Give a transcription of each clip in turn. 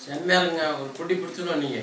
செம்மையா இருங்க ஒரு குட்டி பிடிச்சிடும் நீங்க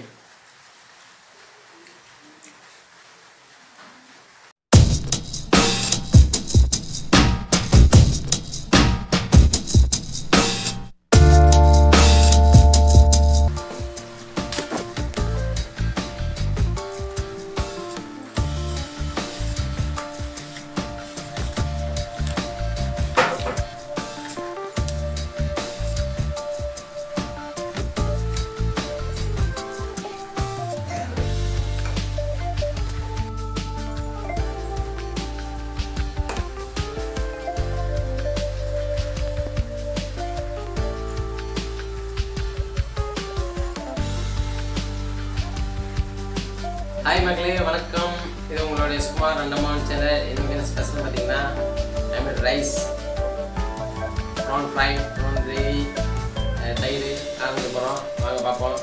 ஹாய் மக்களே வணக்கம் இது உங்களுடைய சுமார் ரெண்டமான சேனல் எனக்கு என்ன ஸ்பெஷல் பார்த்தீங்கன்னா ஐ rice prawn fry prawn gravy தயிர் கலந்து போகிறோம் வாங்க பார்ப்போம்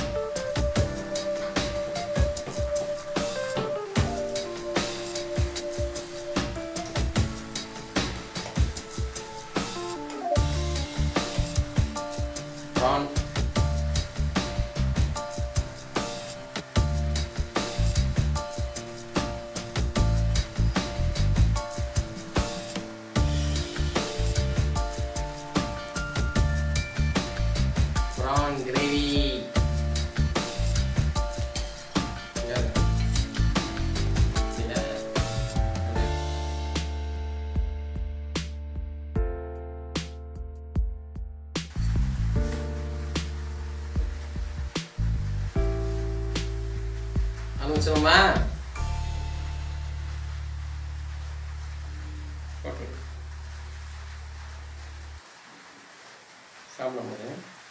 ப்ரான் ப்ரான் கிரேவி ஆரம்பிச்சிருமா ஓகே சாப்பிடும் போது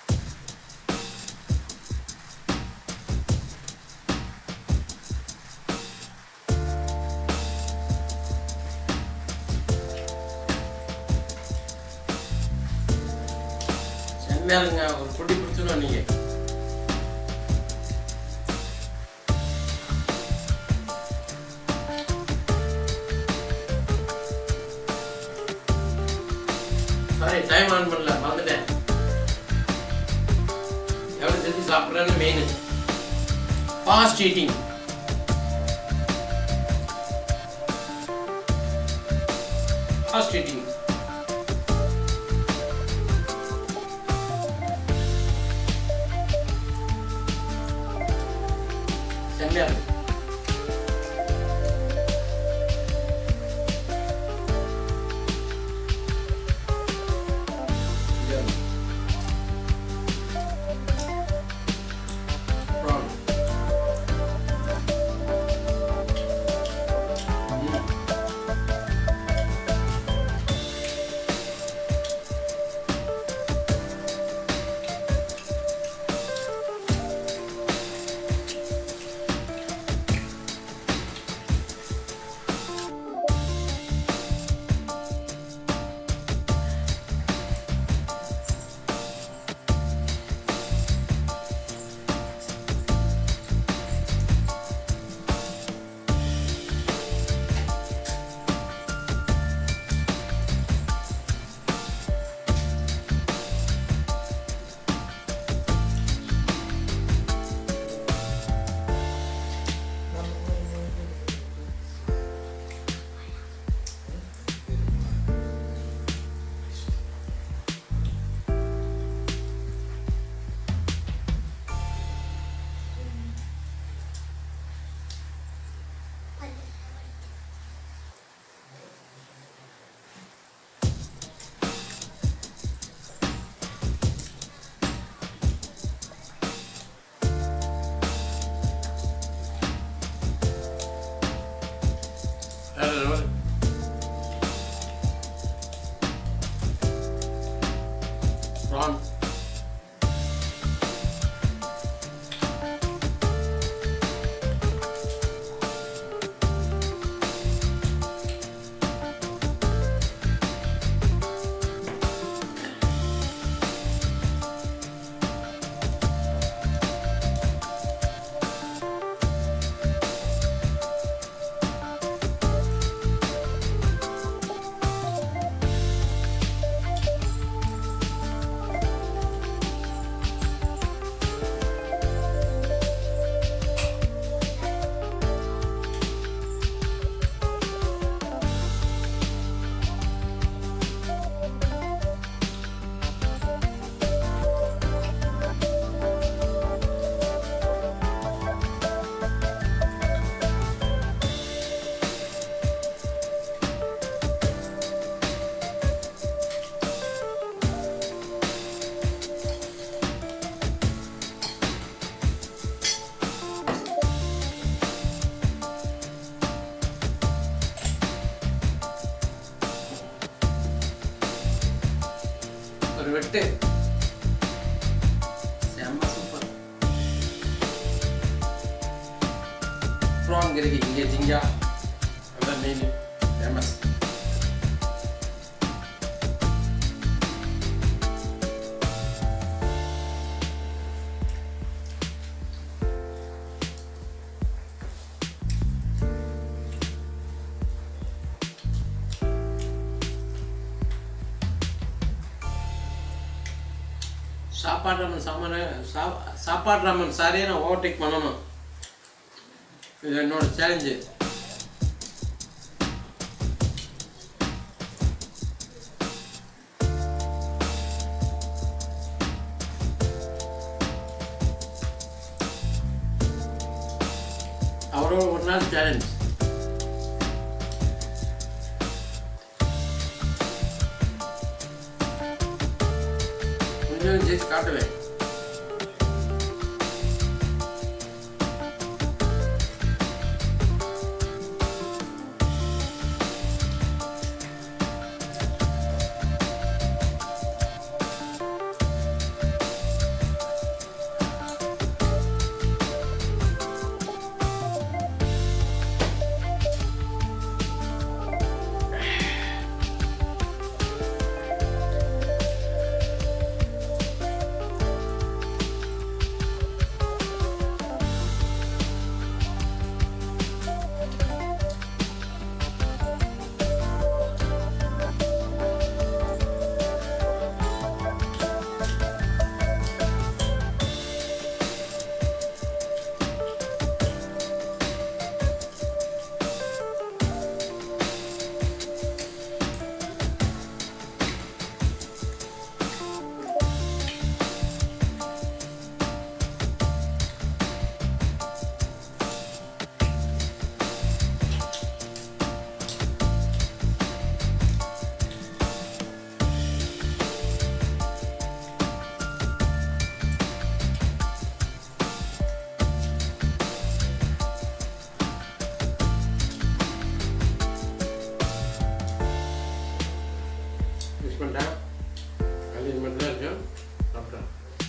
செம்மையா இருங்க ஒரு குட்டி பிடிச்சிடும் நீங்க சாரி டைம் ஆன் பண்ணல மறந்துட்டேன் எவ்வளோ திருப்பி சாப்பிட்றேன்னு main fast eating fast eating செம்மையா இருக்கு இங்க இருக்கு. Prawn. ம். பட்டு செம்ம சூப்பர் ப்ரான் கிரேவி இங்கே ஜிங்கா அதான் மெயின் ஃபேமஸ் சாப்பாடு ராமன் சாமான சா சாப்பாடு ராமன் சாரையே நான் ஓவர்டேக் பண்ணணும் இது என்னோட சேலஞ்சு அவரோட ஒரு நாள் சேலஞ்ச் கொஞ்சம் ஜெயிச்சு காட்டுவேன் யூஸ் பண்ணிட்டேன் அது இது மட்டும் தான் இருக்கு சாப்பிட்டேன்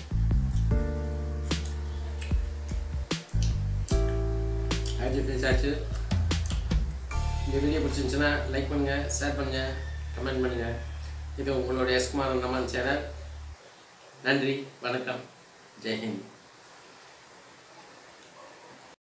ஆச்சு ஃபினிஷ் ஆச்சு இந்த வீடியோ பிடிச்சிருந்துச்சுன்னா லைக் பண்ணுங்கள் ஷேர் பண்ணுங்கள் கமெண்ட் பண்ணுங்கள் இது உங்களுடைய எஸ்குமார் நம்மன் சேனல் நன்றி வணக்கம் ஜெய்ஹிந்த்